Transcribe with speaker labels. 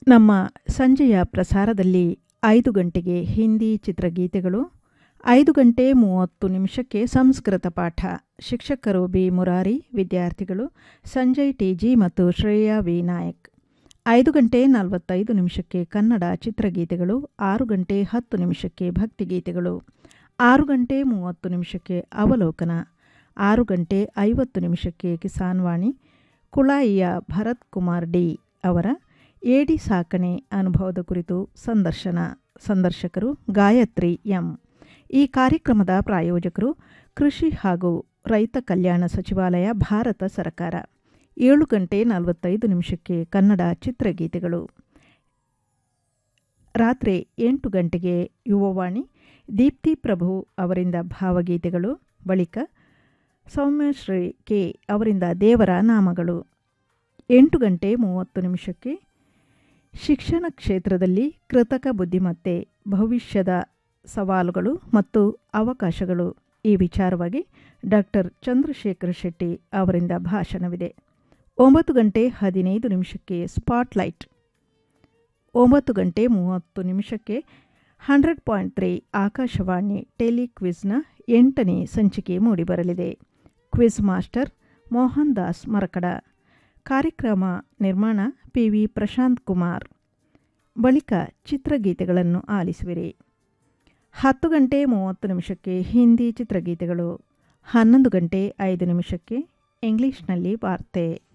Speaker 1: ನಮ್ಮ ಸಂಜೆಯ ಪ್ರಸಾರದಲ್ಲಿ ಐದು ಗಂಟೆಗೆ ಹಿಂದಿ ಚಿತ್ರಗೀತೆಗಳು ಐದು ಗಂಟೆ ಮೂವತ್ತು ನಿಮಿಷಕ್ಕೆ ಸಂಸ್ಕೃತ ಪಾಠ ಶಿಕ್ಷಕರು ಬಿ ಮುರಾರಿ ವಿದ್ಯಾರ್ಥಿಗಳು ಸಂಜಯ್ ಟಿ ಜಿ ಮತ್ತು ಶ್ರೇಯಾ ವಿ ನಾಯಕ್ ಐದು ಗಂಟೆ ನಲವತ್ತೈದು ನಿಮಿಷಕ್ಕೆ ಕನ್ನಡ ಚಿತ್ರಗೀತೆಗಳು ಆರು ಗಂಟೆ ಹತ್ತು ನಿಮಿಷಕ್ಕೆ ಭಕ್ತಿಗೀತೆಗಳು ಆರು ಗಂಟೆ ಮೂವತ್ತು ನಿಮಿಷಕ್ಕೆ ಅವಲೋಕನ ಆರು ಗಂಟೆ ಐವತ್ತು ನಿಮಿಷಕ್ಕೆ ಕಿಸಾನ್ ವಾಣಿ ಕುಳಾಯಿಯ ಭರತ್ ಕುಮಾರ್ ಡಿ ಅವರ ಏಡಿ ಸಾಕಣೆ ಅನುಭವದ ಕುರಿತು ಸಂದರ್ಶನ ಸಂದರ್ಶಕರು ಗಾಯತ್ರಿ ಎಂ ಈ ಕಾರ್ಯಕ್ರಮದ ಪ್ರಾಯೋಜಕರು ಕೃಷಿ ಹಾಗೂ ರೈತ ಕಲ್ಯಾಣ ಸಚಿವಾಲಯ ಭಾರತ ಸರ್ಕಾರ ಏಳು ಗಂಟೆ ನಲವತ್ತೈದು ನಿಮಿಷಕ್ಕೆ ಕನ್ನಡ ಚಿತ್ರಗೀತೆಗಳು ರಾತ್ರಿ ಎಂಟು ಗಂಟೆಗೆ ಯುವವಾಣಿ ದೀಪ್ತಿ ಪ್ರಭು ಅವರಿಂದ ಭಾವಗೀತೆಗಳು ಬಳಿಕ ಸೌಮ್ಯಶ್ರೀ ಕೆ ಅವರಿಂದ ದೇವರ ನಾಮಗಳು ಎಂಟು ಗಂಟೆ ಮೂವತ್ತು ನಿಮಿಷಕ್ಕೆ ಶಿಕ್ಷಣ ಕ್ಷೇತ್ರದಲ್ಲಿ ಕೃತಕ ಬುದ್ಧಿಮತ್ತೆ ಭವಿಷ್ಯದ ಸವಾಲುಗಳು ಮತ್ತು ಅವಕಾಶಗಳು ಈ ವಿಚಾರವಾಗಿ ಡಾಕ್ಟರ್ ಚಂದ್ರಶೇಖರ್ ಶೆಟ್ಟಿ ಅವರಿಂದ ಭಾಷಣವಿದೆ ಒಂಬತ್ತು ಗಂಟೆ ಹದಿನೈದು ನಿಮಿಷಕ್ಕೆ ಸ್ಪಾಟ್ಲೈಟ್ ಒಂಬತ್ತು ಗಂಟೆ ಮೂವತ್ತು ನಿಮಿಷಕ್ಕೆ ಹಂಡ್ರೆಡ್ ಪಾಯಿಂಟ್ ತ್ರೀ ಆಕಾಶವಾಣಿ ಟೆಲಿಕ್ವಿಜ್ನ ಎಂಟನೇ ಸಂಚಿಕೆ ಮೂಡಿಬರಲಿದೆ ಕ್ವಿಜ್ ಮಾಸ್ಟರ್ ಮೋಹನ್ ದಾಸ್ ಮರಕಡ ಕಾರ್ಯಕ್ರಮ ನಿರ್ಮಾಣ ಪಿ ವಿ ಪ್ರಶಾಂತ್ ಕುಮಾರ್ ಬಳಿಕ ಚಿತ್ರಗೀತೆಗಳನ್ನು ಆಲಿಸುವಿರಿ ಹತ್ತು ಗಂಟೆ ಮೂವತ್ತು ನಿಮಿಷಕ್ಕೆ ಹಿಂದಿ ಚಿತ್ರಗೀತೆಗಳು ಹನ್ನೊಂದು ಗಂಟೆ ಐದು ನಿಮಿಷಕ್ಕೆ ಇಂಗ್ಲಿಷ್ನಲ್ಲಿ ವಾರ್ತೆ